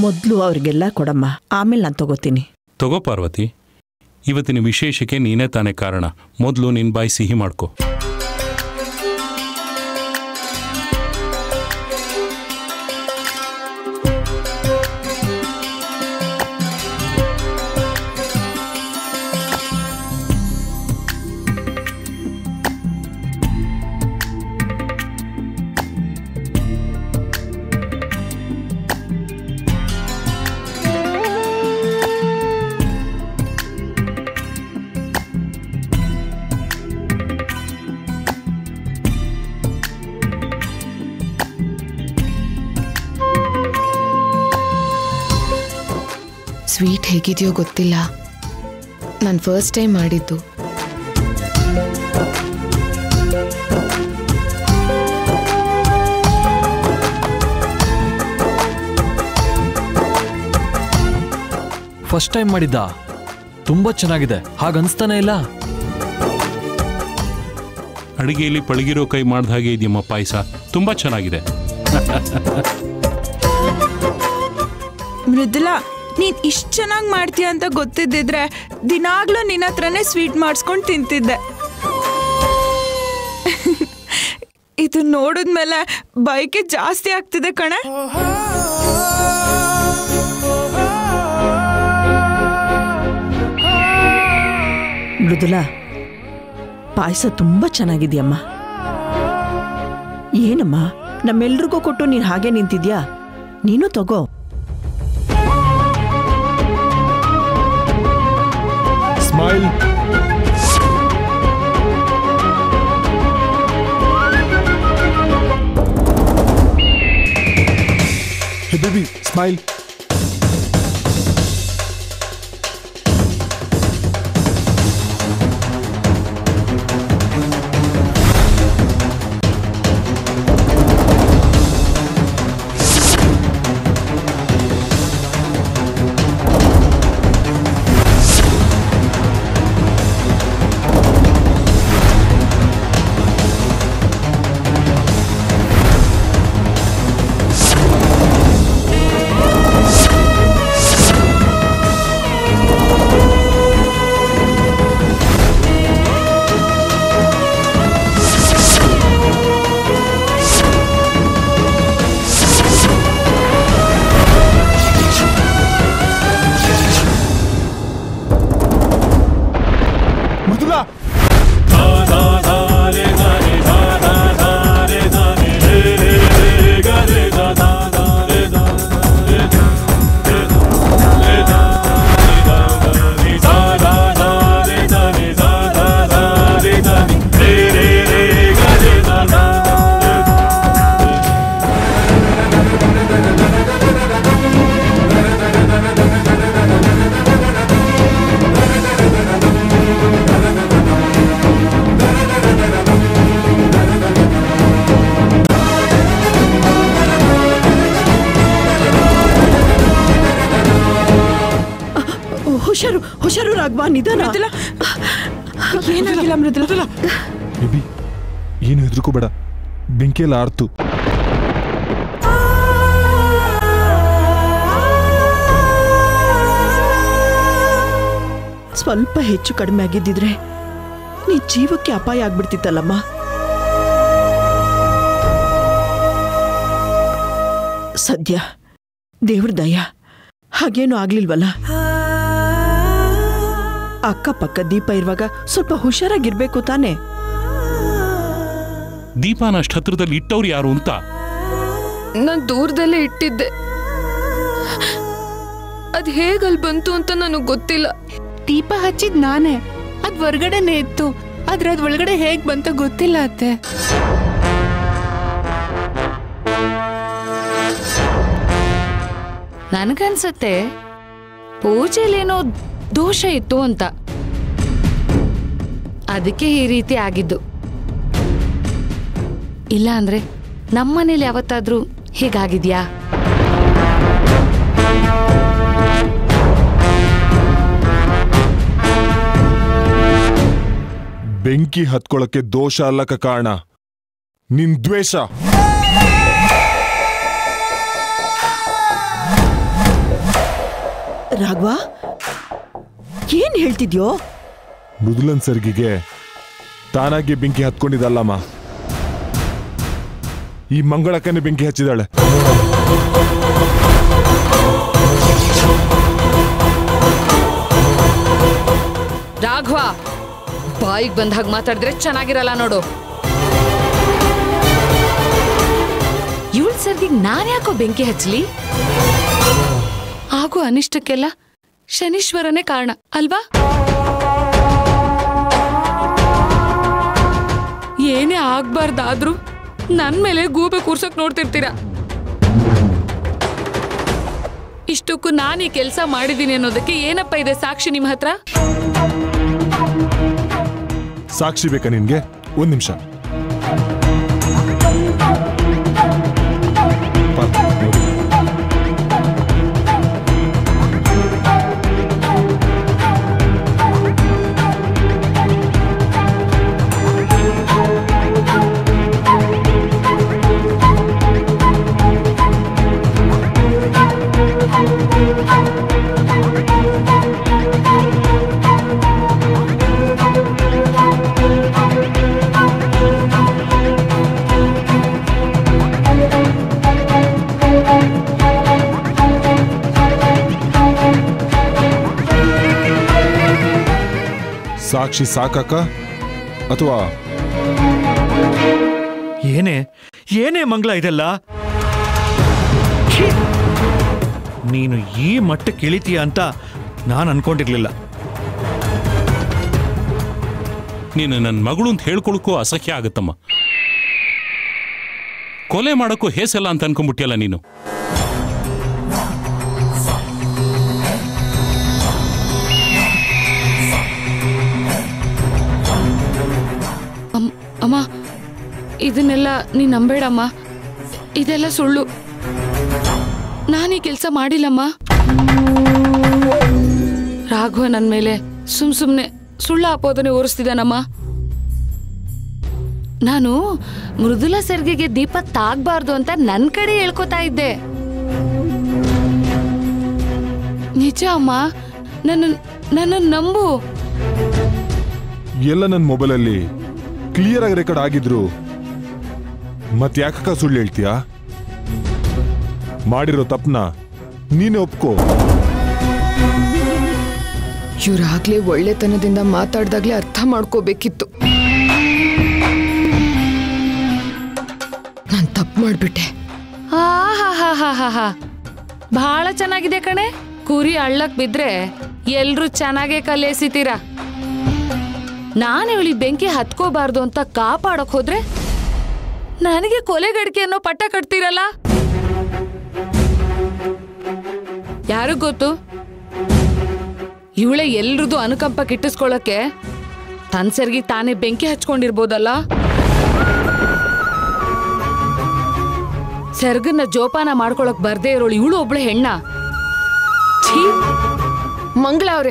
ಮೊದಲು ಅವ್ರಿಗೆಲ್ಲ ಕೊಡಮ್ಮ ಆಮೇಲೆ ನಾನು ತಗೋತೀನಿ ತಗೋ ಪಾರ್ವತಿ ಇವತ್ತಿನ ವಿಶೇಷಕ್ಕೆ ನೀನೇ ತಾನೇ ಕಾರಣ ಮೊದಲು ನಿನ್ನ ಬಾಯಿ ಸಿಹಿ ಮಾಡ್ಕೊ ಸ್ವೀಟ್ ಹೇಗಿದೆಯೋ ಗೊತ್ತಿಲ್ಲ ನಾನು ಫಸ್ಟ್ ಟೈಮ್ ಮಾಡಿದ್ದು ಫಸ್ಟ್ ಟೈಮ್ ಮಾಡಿದ್ದ ತುಂಬಾ ಚೆನ್ನಾಗಿದೆ ಹಾಗನ್ಸ್ತಾನೆ ಇಲ್ಲ ಅಡಿಗೆಯಲ್ಲಿ ಪಳಗಿರೋ ಕೈ ಮಾಡ್ದ ಹಾಗೆ ಇದೆಯಮ್ಮ ಪಾಯಸ ತುಂಬ ಚೆನ್ನಾಗಿದೆ ಮೃದುಲಾ ನೀನ್ ಇಷ್ಟ್ ಚೆನ್ನಾಗಿ ಮಾಡ್ತೀಯ ಅಂತ ಗೊತ್ತಿದ್ದಿದ್ರೆ ದಿನಾಗ್ಲೂ ನಿನ್ನ ಹತ್ರನೇ ಸ್ವೀಟ್ ಮಾಡಿಸ್ಕೊಂಡು ತಿಂತಿದ್ದೆ ಇದು ನೋಡಿದ್ಮೇಲೆ ಬೈಕೆ ಜಾಸ್ತಿ ಆಗ್ತಿದೆ ಕಣೆ ಮೃದುಲಾ ಪಾಯಸ ತುಂಬಾ ಚೆನ್ನಾಗಿದೆಯಮ್ಮ ಏನಮ್ಮ ನಮ್ಮೆಲ್ರಿಗೂ ಕೊಟ್ಟು ನೀನು ಹಾಗೆ ನಿಂತಿದ್ಯಾ ನೀನು ತಗೋ smile hey baby smile Mrudula ಓ, ಹುಷಾರು ಹುಷಾರು ರಾಘವ ನಿಧಾನ ಮೃದುಲಾ ಏನಾಗಿಲ್ಲ ಮೃದುಲಾ ಬೇಬಿ ಏನು ಹೆದರ್ಕೋಬೇಡ ಬೆಂಕಿಯೆಲ್ಲ ಆರ್ತು ಸ್ವಲ್ಪ ಹೆಚ್ಚು ಕಡಿಮೆ ಆಗಿದ್ದಿದ್ರೆ ನೀ ಜೀವಕ್ಕೆ ಅಪಾಯ ಆಗ್ಬಿಡ್ತಿತ್ತಲ್ಲಮ್ಮ ಸದ್ಯ ದೇವ್ರ ದಯ ಹಾಗೇನು ಆಗ್ಲಿಲ್ವಲ್ಲ ಅಕ್ಕಪಕ್ಕ ದೀಪ ಇರುವಾಗ ಸ್ವಲ್ಪ ಹುಷಾರಾಗಿರ್ಬೇಕು ತಾನೆ ದೀಪಾನ ಅಷ್ಟು ಹತ್ರದಲ್ಲಿ ಇಟ್ಟವ್ರು ಯಾರು ಅಂತ ನಾನು ದೂರದಲ್ಲೇ ಇಟ್ಟಿದ್ದೆ ಅದು ಹೇಗಲ್ಲಿ ಬಂತು ಅಂತ ನನಗೆ ಗೊತ್ತಿಲ್ಲ ದೀಪ ಹಚ್ಚಿದ್ ನಾನೇ ಅದ್ ಹೊರ್ಗಡೆನೆ ಇತ್ತು ಆದ್ರೆ ಅದ್ ಒಳಗಡೆ ಹೇಗ್ ಬಂತ ಗೊತ್ತಿಲ್ಲ ಅತ್ತೆ ನನಗನ್ಸತ್ತೆ ಪೂಜೆಲೇನೋ ದೋಷ ಇತ್ತು ಅಂತ ಅದಕ್ಕೆ ಈ ರೀತಿ ಆಗಿದ್ದು ಇಲ್ಲ ಅಂದ್ರೆ ನಮ್ಮನೇಲಿ ಯಾವತ್ತಾದ್ರೂ ಹೀಗಾಗಿದ್ಯಾ ಬೆಂಕಿ ಹತ್ಕೊಳಕ್ಕೆ ದೋಷ ಅಲ್ಲಕ ಕಾರಣ ನಿನ್ ದ್ವೇಷ ರಾಘವ ಏನ್ ಹೇಳ್ತಿದ್ಯೋ ಮೃದುಲನ್ ಸರ್ಗಿಗೆ ತಾನಾಗಿ ಬೆಂಕಿ ಹತ್ಕೊಂಡಿದ್ದಲ್ಲಮ್ಮ ಈ ಮಂಗಳಕ್ಕನೆ ಬೆಂಕಿ ಹಚ್ಚಿದಾಳೆ ರಾಘವ ಬಾಯಿಗೆ ಬಂದ ಹಾಗೆ ಮಾತಾಡಿದ್ರೆ ಚೆನ್ನಾಗಿರಲ್ಲ ನೋಡು ಇವಳ ಸರ್ಗಿಗ್ ನಾನ್ ಯಾಕೋ ಬೆಂಕಿ ಹಚ್ಚಲಿ ಆಗೋ ಅನಿಷ್ಟಕ್ಕೆಲ್ಲ ಶನೀಶ್ವರನೇ ಕಾರಣ ಅಲ್ವಾ ಏನೇ ಆಗ್ಬಾರ್ದಾದ್ರೂ ನನ್ ಮೇಲೆ ಗೂಬೆ ಕೂರ್ಸಕ್ ನೋಡ್ತಿರ್ತೀರ ಇಷ್ಟಕ್ಕೂ ನಾನು ಈ ಕೆಲಸ ಮಾಡಿದ್ದೀನಿ ಅನ್ನೋದಕ್ಕೆ ಏನಪ್ಪ ಇದೆ ಸಾಕ್ಷಿ ನಿಮ್ಮ ಹತ್ರ ಸಾಕ್ಷಿ ಬೇಕಾ ನಿನ್ಗೆ ಒಂದ್ ನಿಮಿಷ ಸಾಕ್ಷಿ ಸಾಕಕ್ಕ ಅಥವಾ ಏನೇ ಏನೇ ಮಂಗಳ ಇದೆಲ್ಲ ಛೀ! ನೀನು ಈ ಮಟ್ಟಕ್ಕೆ ಇಳಿತೀಯ ಅಂತ ನಾನು ಅನ್ಕೊಂಡಿರ್ಲಿಲ್ಲ ನೀನು ನನ್ನ ಮಗಳು ಅಂತ ಹೇಳ್ಕೊಳಕ್ಕೂ ಅಸಹ್ಯ ಆಗತ್ತಮ್ಮ ಕೊಲೆ ಮಾಡಕ್ಕೂ ಹೇಸಲ್ಲ ಅಂತ ಅನ್ಕೊಂಡ್ಬಿಟ್ಟಿಯಲ್ಲ ನೀನು ಅಮ್- ಅಮ್ಮ ಇದನ್ನೆಲ್ಲ ನೀ ನಂಬೇಡಮ್ಮ ಇದೆಲ್ಲ ಸುಳ್ಳು ನಾನೀ ಕೆಲಸ ಮಾಡಿಲ್ಲಮ್ಮ ರಾಘವ ನನ್ನ ಮೇಲೆ ಸುಮ್ ಸುಮ್ನೆ ಸುಳ್ಳು ಆಪೋದನೆ ಓರಿಸ್ತಿದ್ದಾನಮ್ಮ ನಾನು ಮೃದುಲ ಸರ್ಗೆಗೆ ದೀಪ ತಾಗ್ಬಾರ್ದು ಅಂತ ನನ್ನ ಕಡೆ ಹೇಳ್ಕೊತಾ ಇದ್ದೆ ನಿಜ ಅಮ್ಮ ನನ್ನ ನನ್ನ ನಂಬು ಎಲ್ಲ ನನ್ನ ಮೊಬೈಲಲ್ಲಿ ಕ್ಲಿಯರ್ ಆಗಿ ರೆಕಾರ್ಡ್ ಆಗಿದ್ರು ಮತ್ ಯಾಕಕ್ಕ ಸುಳ್ಳು ಹೇಳ್ತೀಯಾ ಮಾಡಿರೋ ತಪ್ಪನ ನೀನೇ ಒಪ್ಕೋ ಇವ್ರಾಗ್ಲೇ ಒಳ್ಳೆತನದಿಂದ ಮಾತಾಡ್ದಾಗ್ಲೇ ಅರ್ಥ ಮಾಡ್ಕೋಬೇಕಿತ್ತು ನಾನ್ ತಪ್ಪು ಮಾಡ್ಬಿಟ್ಟೆ ಆಹಾಹಾಹಾಹಾ. ಬಹಳ ಚೆನ್ನಾಗಿದೆ ಕಣೆ ಕುರಿ ಹಳ್ಳಕ್ ಬಿದ್ರೆ ಎಲ್ರೂ ಚೆನ್ನಾಗೇ ಕಲೆಸಿತೀರ ನಾನು ಇವಳಿಗೆ ಬೆಂಕಿ ಹತ್ಕೋಬಾರ್ದು ಅಂತ ಕಾಪಾಡಕ್ ಹೋದ್ರೆ ನನಗೆ ಕೊಲೆಗಡಿಕೆ ಅನ್ನೋ ಪಟ್ಟ ಕಟ್ತೀರಲ್ಲ ಯಾರಿಗ್ ಗೊತ್ತು ಇವಳೆ ಎಲ್ರದು ಅನುಕಂಪ ಕಿಟ್ಟಿಸ್ಕೊಳಕ್ಕೆ ತನ್ ಸೆರ್ಗಿ ತಾನೇ ಬೆಂಕಿ ಹಚ್ಕೊಂಡಿರ್ಬೋದಲ್ಲ ಸೆರ್ಗನ್ನ ಜೋಪಾನ ಮಾಡ್ಕೊಳಕ್ ಬರ್ದೇ ಇರೋಳು ಇವಳು ಒಬ್ಳೆ ಹೆಣ್ಣ ಛೀ ಮಂಗಳ ಅವ್ರೆ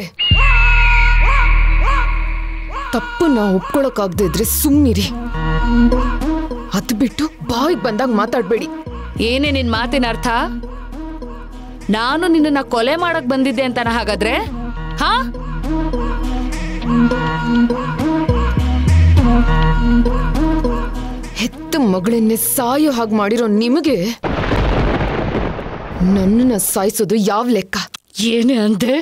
ತಪ್ಪು ನಾ ಒಪ್ಕೊಳಕ್ಕಾಗ್ದೇ ಇದ್ರೆ ಸುಮ್ಮಿರಿ ಅದ್ ಬಿಟ್ಟು ಬಾಯಿಗೆ ಬಂದಾಗ ಮಾತಾಡ್ಬೇಡಿ ಏನೇ ನಿನ್ ಮಾತಿನ ಅರ್ಥ ನಾನು ನಿನ್ನನ್ನ ಕೊಲೆ ಮಾಡಕ್ ಬಂದಿದ್ದೆ ಅಂತಾನ ಹಾಗಾದ್ರೆ ಹಾ ಹೆತ್ತ ಮಗಳನ್ನೇ ಸಾಯೋ ಹಾಗೆ ಮಾಡಿರೋ ನಿಮಗೆ ನನ್ನನ್ನ ಸಾಯಿಸೋದು ಯಾವ ಲೆಕ್ಕ ಏನೇ ಅಂದೆ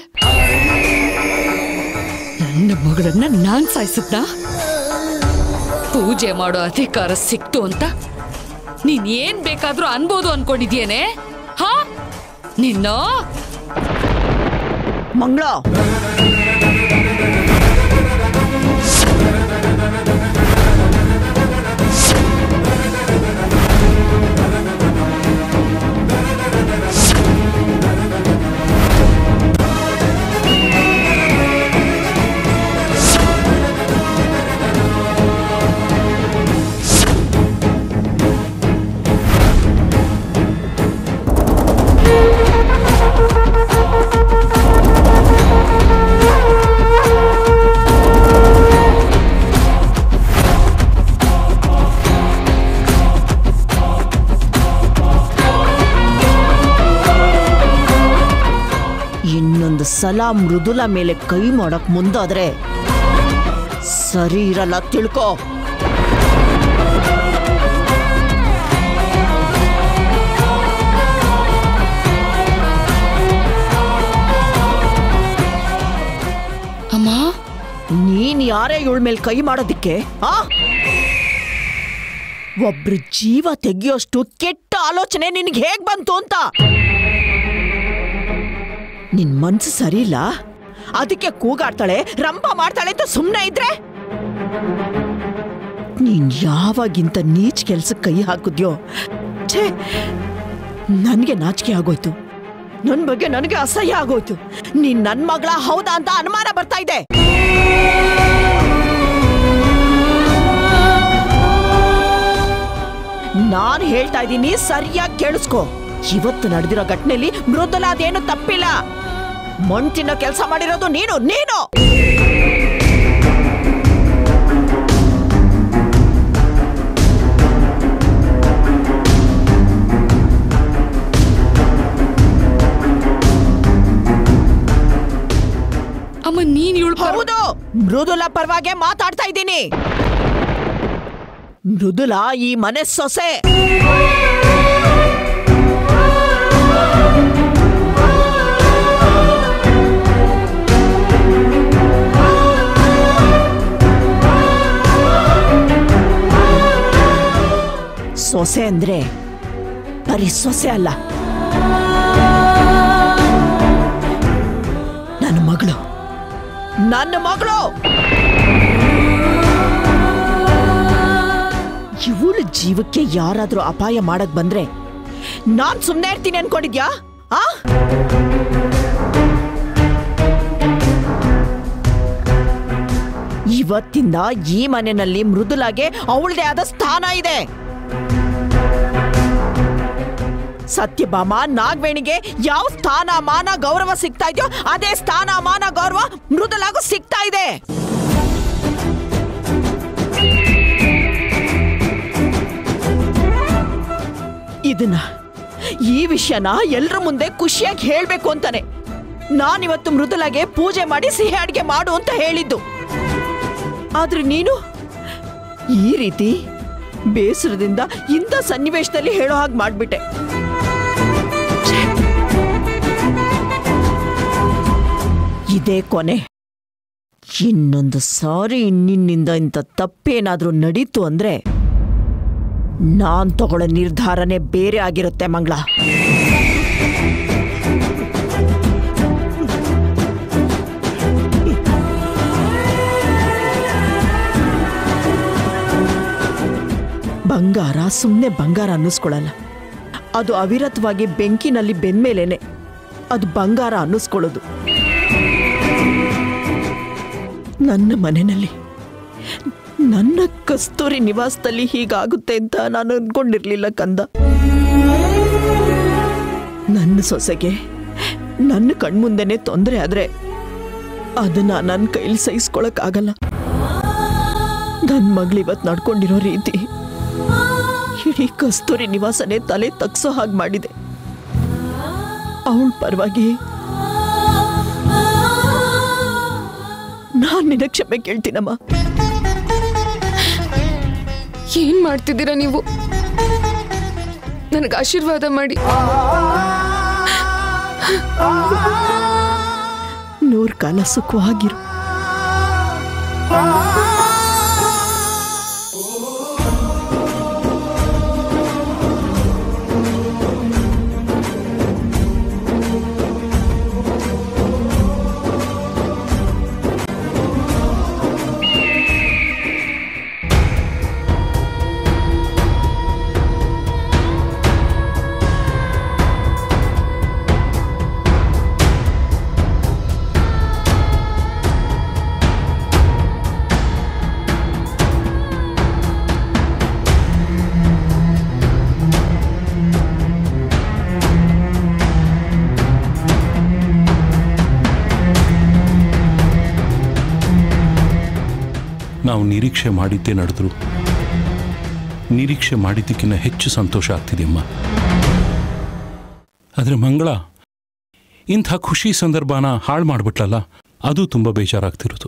ನನ್ನ ಮಗಳನ್ನ ನಾನ್ ಸಾಯಿಸದ್ನ ಪೂಜೆ ಮಾಡೋ ಅಧಿಕಾರ ಸಿಕ್ತು ಅಂತ ನೀನ್ ಏನ್ ಬೇಕಾದ್ರೂ ಅನ್ಬೋದು ಅನ್ಕೊಂಡಿದ್ಯೇನೆ ಹಾ ನಿನ್ನ ಮಂಗಳ ಆ ಸಲ ಮೃದುಲ ಮೇಲೆ ಕೈ ಮಾಡಕ್ ಮುಂದಾದ್ರೆ ಸರಿ ಇರಲ್ಲ ತಿಳ್ಕೊ ಅಮ್ಮ ನೀನ್ ಯಾರೇ ಇವಳ ಮೇಲೆ ಕೈ ಮಾಡೋದಿಕ್ಕೆ ಆ ಒಬ್ರು ಜೀವ ತೆಗಿಯೋಷ್ಟು ಕೆಟ್ಟ ಆಲೋಚನೆ ನಿನ್ಗೆ ಹೇಗ್ ಬಂತು ಅಂತ ನಿನ್ ಮನ್ಸು ಸರಿ ಇಲ್ಲ ಅದಕ್ಕೆ ಕೂಗಾಡ್ತಾಳೆ ರಂಪ ಮಾಡ್ತಾಳೆ ಅಂತ ಸುಮ್ನೆ ಇದ್ರೆ ನೀನ್ ಯಾವಾಗಿಂತ ನೀಚ್ ಕೆಲ್ಸಕ್ಕೆ ಕೈ ಹಾಕುದ್ಯೋ ಛೇ ನನ್ಗೆ ನಾಚಿಕೆ ಆಗೋಯ್ತು ನನ್ ಬಗ್ಗೆ ನನಗೆ ಅಸಹ್ಯ ಆಗೋಯ್ತು ನೀನ್ ನನ್ ಮಗಳ ಹೌದಾ ಅಂತ ಅನುಮಾನ ಬರ್ತಾ ಇದೆ ನಾನ್ ಹೇಳ್ತಾ ಇದ್ದೀನಿ ಸರಿಯಾಗಿ ಕೇಳಿಸ್ಕೊ ಇವತ್ತು ನಡೆದಿರೋ ಘಟನೆಯಲ್ಲಿ ಮೃದುಲ ಅದೇನು ತಪ್ಪಿಲ್ಲ ಮೊಂಟಿನ ಕೆಲಸ ಮಾಡಿರೋದು ನೀನು ನೀನು ಅಮ್ಮ ನೀನ್ ಇವಳು ಹೌದು ಮೃದುಲ ಪರವಾಗಿ ಮಾತಾಡ್ತಾ ಇದ್ದೀನಿ ಮೃದುಲ ಈ ಮನೆ ಸೊಸೆ ಸೊಸೆ ಅಂದ್ರೆ ಬರೀ ಸೊಸೆ ಅಲ್ಲ ನನ್ನ ಮಗಳು ನನ್ನ ಮಗಳು ಇವಳ ಜೀವಕ್ಕೆ ಯಾರಾದ್ರೂ ಅಪಾಯ ಮಾಡಕ್ ಬಂದ್ರೆ ನಾನ್ ಸುಮ್ನೆ ಇರ್ತೀನಿ ಅನ್ಕೊಂಡಿದ್ಯಾ ಆ ಇವತ್ತಿಂದ ಈ ಮನೆಯಲ್ಲಿ ಮೃದುಲಾಗೆ ಅವಳದೇ ಆದ ಸ್ಥಾನ ಇದೆ ಸತ್ಯಭಾಮ ನಾಗವೇಣಿಗೆ ಯಾವ ಸ್ಥಾನ ಮಾನ ಗೌರವ ಸಿಗ್ತಾ ಇದೆಯೋ ಅದೇ ಸ್ಥಾನ ಮಾನ ಗೌರವ ಮೃದುಲಾಗೂ ಸಿಗ್ತಾ ಇದೆ ಇದನ್ನ ಈ ವಿಷಯನ ಎಲ್ರ ಮುಂದೆ ಖುಷಿಯಾಗಿ ಹೇಳ್ಬೇಕು ಅಂತಾನೆ ನಾನಿವತ್ತು ಮೃದುಲಾಗೆ ಪೂಜೆ ಮಾಡಿ ಸಿಹಿ ಅಡ್ಗೆ ಮಾಡು ಅಂತ ಹೇಳಿದ್ದು ಆದ್ರೆ ನೀನು ಈ ರೀತಿ ಬೇಸರದಿಂದ ಇಂಥ ಸನ್ನಿವೇಶದಲ್ಲಿ ಹೇಳೋ ಹಾಗೆ ಮಾಡ್ಬಿಟ್ಟೆ ಛೆ! ಇದೇ ಕೊನೆ ಇನ್ನೊಂದು ಸಾರಿ ನಿನ್ನಿಂದ ಇಂಥ ತಪ್ಪೇನಾದ್ರೂ ನಡೀತು ಅಂದ್ರೆ ನಾನ್ ತಗೊಳ್ಳೋ ನಿರ್ಧಾರನೇ ಬೇರೆ ಆಗಿರುತ್ತೆ ಮಂಗಳ ಬಂಗಾರ ಸುಮ್ಮನೆ ಬಂಗಾರ ಅನ್ನಿಸ್ಕೊಳ್ಳಲ್ಲ ಅದು ಅವಿರತವಾಗಿ ಬೆಂಕಿನಲ್ಲಿ ಬೆಂದ್ಮೇಲೇನೆ ಅದು ಬಂಗಾರ ಅನ್ನಿಸ್ಕೊಳ್ಳೋದು ನನ್ನ ಮನೆಯಲ್ಲಿ ನನ್ನ ಕಸ್ತೂರಿ ನಿವಾಸದಲ್ಲಿ ಹೀಗಾಗುತ್ತೆ ಅಂತ ನಾನು ಅನ್ಕೊಂಡಿರ್ಲಿಲ್ಲ ಕಂದ ನನ್ನ ಸೊಸೆಗೆ ನನ್ನ ಕಣ್ಮುಂದೆನೆ ತೊಂದರೆ ಆದ್ರೆ ಅದನ್ನ ನನ್ನ ಕೈಲಿ ಸಹಿಸ್ಕೊಳಕ್ ಆಗಲ್ಲ ನನ್ನ ಮಗಳು ಇವತ್ತು ನಡ್ಕೊಂಡಿರೋ ರೀತಿ ಇಡೀ ಕಸ್ತೂರಿ ನಿವಾಸನೇ ತಲೆ ತಗ್ಸೋ ಹಾಗೆ ಮಾಡಿದೆ ಅವಳ ಪರವಾಗಿ ನಾನ್ ನಿನ್ನ ಕ್ಷಮೆ ಕೇಳ್ತೀನಮ್ಮ ಏನ್ ಮಾಡ್ತಿದ್ದೀರಾ ನೀವು ನನಗೆ ಆಶೀರ್ವಾದ ಮಾಡಿ ನೂರ್ ಕಾಲ ಸುಖವಾಗಿರು ನಾವು ನಿರೀಕ್ಷೆ ಮಾಡಿದ್ದೇ ನಡೆದ್ರು ನಿರೀಕ್ಷೆ ಮಾಡಿದ್ದಕ್ಕಿಂತ ಹೆಚ್ಚು ಸಂತೋಷ ಆಗ್ತಿದೆಯಮ್ಮ ಆದರೆ ಮಂಗಳ ಇಂಥ ಖುಷಿ ಸಂದರ್ಭನ ಹಾಳು ಮಾಡ್ಬಿಟ್ಲಲ್ಲ ಅದು ತುಂಬ ಬೇಜಾರಾಗ್ತಿರೋದು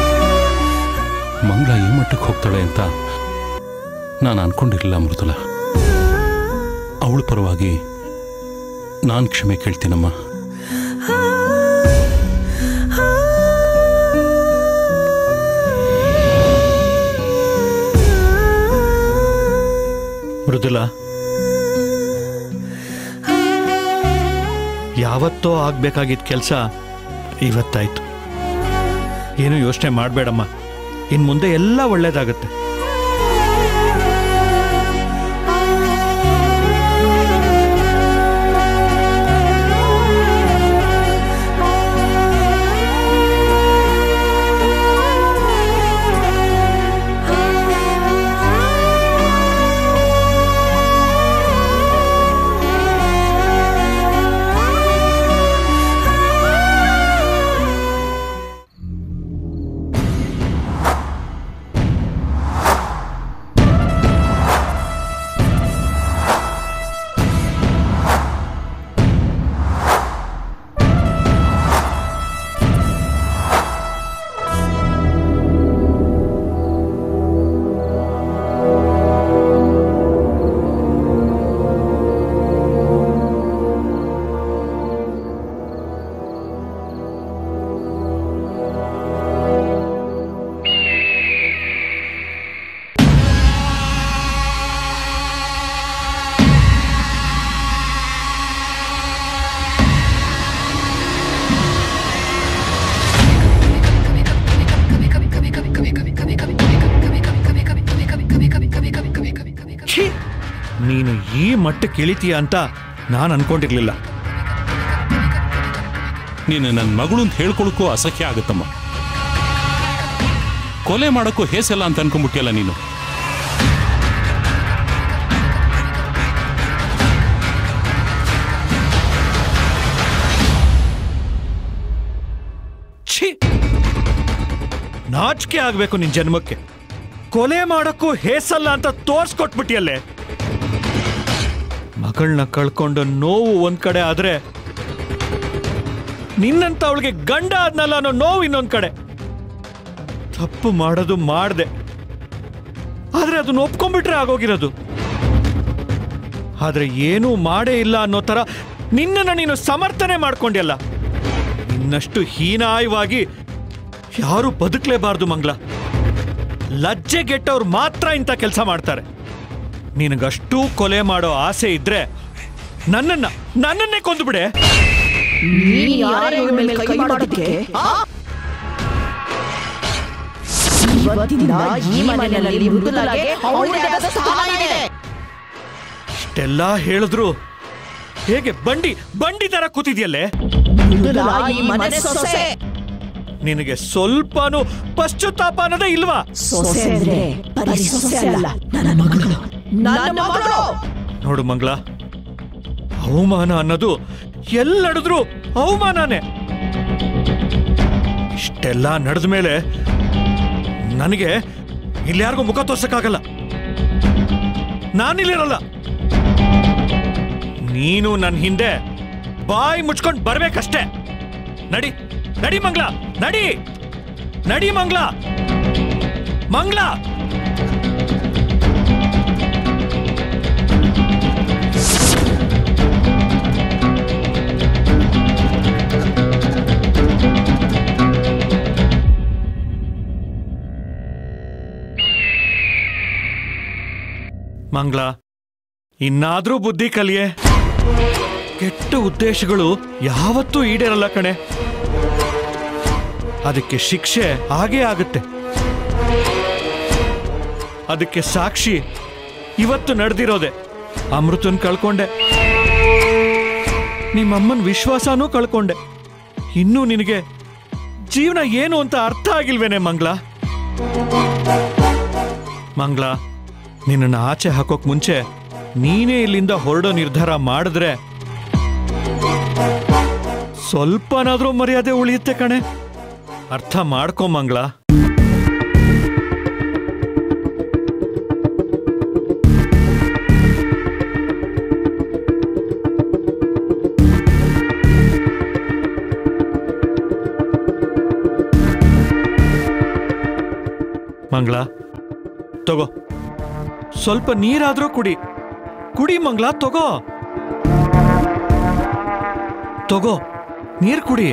ಮಂಗಳ ಈ ಮಟ್ಟಕ್ಕೆ ಹೋಗ್ತಾಳೆ ಅಂತ ನಾನು ಅನ್ಕೊಂಡಿರಲಿಲ್ಲ ಮೃದುಲ ಅವಳ ಪರವಾಗಿ ನಾನು ಕ್ಷಮೆ ಕೇಳ್ತೀನಮ್ಮ ಮೃದುಲ ಯಾವತ್ತೋ ಆಗ್ಬೇಕಾಗಿದ್ದ ಕೆಲಸ ಇವತ್ತಾಯ್ತು ಏನು ಯೋಚನೆ ಮಾಡಬೇಡಮ್ಮ ಇನ್ ಮುಂದೆ ಎಲ್ಲ ಒಳ್ಳೇದಾಗತ್ತೆ ಛೀ! ನೀನು ಈ ಮಟ್ಟಕ್ಕೆ ಇಳಿತೀಯ ಅಂತ ನಾನು ಅನ್ಕೊಂಡಿರ್ಲಿಲ್ಲ ನೀನು ನನ್ನ ಮಗಳು ಅಂತ ಹೇಳ್ಕೊಳಕ್ಕೂ ಅಸಹ್ಯ ಆಗುತ್ತಮ್ಮ ಕೊಲೆ ಮಾಡೋಕ್ಕೂ ಹೇಸಲ್ಲ ಅಂತ ಅನ್ಕೊಂಡ್ಬಿಟ್ಟಿಯಲ್ಲ ನೀನು ಛೀ ನಾಚಿಕೆ ಆಗ್ಬೇಕು ನಿನ್ ಜನ್ಮಕ್ಕೆ ಕೊಲೆ ಮಾಡಕ್ಕೂ ಹೇಸಲ್ಲ ಅಂತ ತೋರ್ಸ್ಕೊಟ್ಬಿಟ್ಟಿಯಲ್ಲೇ ಮಗಳನ್ನ ಕಳ್ಕೊಂಡು ನೋವು ಒಂದ್ ಕಡೆ ಆದ್ರೆ ನಿನ್ನಂತ ಅವಳಿಗೆ ಗಂಡ ಆದ್ನಲ್ಲ ಅನ್ನೋ ನೋವು ಇನ್ನೊಂದ್ ಕಡೆ ತಪ್ಪು ಮಾಡೋದು ಮಾಡ್ದೆ ಆದ್ರೆ ಅದನ್ನ ಒಪ್ಕೊಂಡ್ಬಿಟ್ರೆ ಆಗೋಗಿರೋದು ಆದ್ರೆ ಏನೂ ಮಾಡೇ ಇಲ್ಲ ಅನ್ನೋ ತರ ನಿನ್ನನ್ನ ನೀನು ಸಮರ್ಥನೆ ಮಾಡ್ಕೊಂಡ್ಯಲ್ಲ ಇನ್ನಷ್ಟು ಹೀನಾಯವಾಗಿ ಯಾರು ಬದುಕಲೇಬಾರ್ದು ಮಂಗ್ಲ ಲಜ್ಜೆಗೆಟ್ಟವ್ರು ಮಾತ್ರ ಇಂಥ ಕೆಲಸ ಮಾಡ್ತಾರೆ ನಿನಗಷ್ಟೂ ಕೊಲೆ ಮಾಡೋ ಆಸೆ ಇದ್ರೆ ನನ್ನನ್ನ ನನ್ನನ್ನೇ ಕೊಂದುಬಿಡೆ ನೀನ್ ಯಾರ ಇವ್ಳ ಮೇಲೆ ಕೈ ಮಾಡೋದಕ್ಕೆ ಆ? ಇವತ್ತಿಂದ ಈ ಮನೆಯಲ್ಲಿ ಮೃದುಲಾಗೆ ಅವಳದೇ ಆದ ಸ್ಥಾನ ಇದೆ ಇಷ್ಟೆಲ್ಲ ಹೇಳಿದ್ರು ಹೇಗೆ ಬಂಡಿ ಬಂಡಿ ತರ ಕೂತಿದ್ಯಲ್ಲೇ ಮೃದುಲಾ ಈ ಮನೆ ಸೊಸೆ ನಿನಗೆ ಸ್ವಲ್ಪನೂ ಪಶ್ಚಾತ್ತಾಪ ಅನ್ನೋದೇ ಇಲ್ವಾ ಸೊಸೆ ಅಂದ್ರೆ ಬರೀ ಸೊಸೆ ಅಲ್ಲ ನನ್ನ ಮಗಳು ನನ್ನ ಮಗಳು ನೋಡು ಮಂಗ್ಲ ಅವಮಾನ ಅನ್ನೋದು ಎಲ್ಲಿ ನಡೆದ್ರು ಅವಮಾನನೇ ಇಷ್ಟೆಲ್ಲ ನಡೆದ ಮೇಲೆ ನನಗೆ ಇಲ್ಯಾರಿಗೂ ಮುಖ ತೋರ್ಸಕ್ಕಾಗಲ್ಲ ನಾನಿಲ್ಲಿರಲ್ಲ ನೀನು ನನ್ನ ಹಿಂದೆ ಬಾಯಿ ಮುಚ್ಕೊಂಡು ಬರ್ಬೇಕಷ್ಟೇ ನಡಿ ನಡಿ ಮಂಗ್ಲ ನಡಿ ನಡಿ ಮಂಗ್ಲ ಮಂಗ್ಲ ಮಂಗ್ಲ ಇನ್ನಾದ್ರೂ ಬುದ್ಧಿ ಕಲಿಯೆ ಕೆಟ್ಟ ಉದ್ದೇಶಗಳು ಯಾವತ್ತೂ ಈಡೇರಲ್ಲ ಕಣೆ ಅದಕ್ಕೆ ಶಿಕ್ಷೆ ಹಾಗೇ ಆಗುತ್ತೆ ಅದಕ್ಕೆ ಸಾಕ್ಷಿ ಇವತ್ತು ನಡೆದಿರೋದೆ ಅಮೃತನ್ ಕಳ್ಕೊಂಡೆ ನಿಮ್ಮಮ್ಮನ ವಿಶ್ವಾಸನೂ ಕಳ್ಕೊಂಡೆ ಇನ್ನೂ ನಿನಗೆ ಜೀವನ ಏನು ಅಂತ ಅರ್ಥ ಆಗಿಲ್ವೇನೆ ಮಂಗ್ಲ ಮಂಗ್ಲ ನಿನ್ನನ್ನು ಆಚೆ ಹಾಕೋಕ್ ಮುಂಚೆ ನೀನೇ ಇಲ್ಲಿಂದ ಹೊರಡೋ ನಿರ್ಧಾರ ಮಾಡಿದ್ರೆ ಸ್ವಲ್ಪನಾದ್ರೂ ಮರ್ಯಾದೆ ಉಳಿಯುತ್ತೆ ಕಣೆ ಅರ್ಥ ಮಾಡ್ಕೊ ಮಂಗ್ಲ ಮಂಗಳ ತಗೋ ಸ್ವಲ್ಪ ನೀರಾದ್ರೂ ಕುಡಿ ಕುಡಿ ಮಂಗಳ ತಗೋ ತಗೋ ನೀರ್ ಕುಡಿ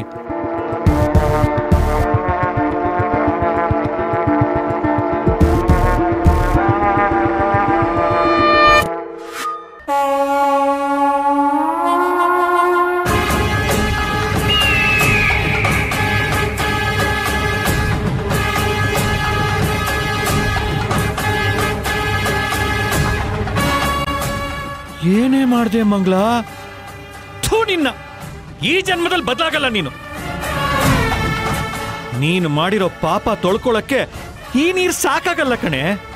ಏನೇ ಮಾಡ್ದೆ ಮಂಗಳ ಥೂ ನಿನ್ನ ಈ ಜನ್ಮದಲ್ಲಿ ಬದಲಾಗಲ್ಲ ನೀನು ನೀನು ಮಾಡಿರೋ ಪಾಪ ತೊಳ್ಕೊಳಕ್ಕೆ ಈ ನೀರು ಸಾಕಾಗಲ್ಲ ಕಣೆ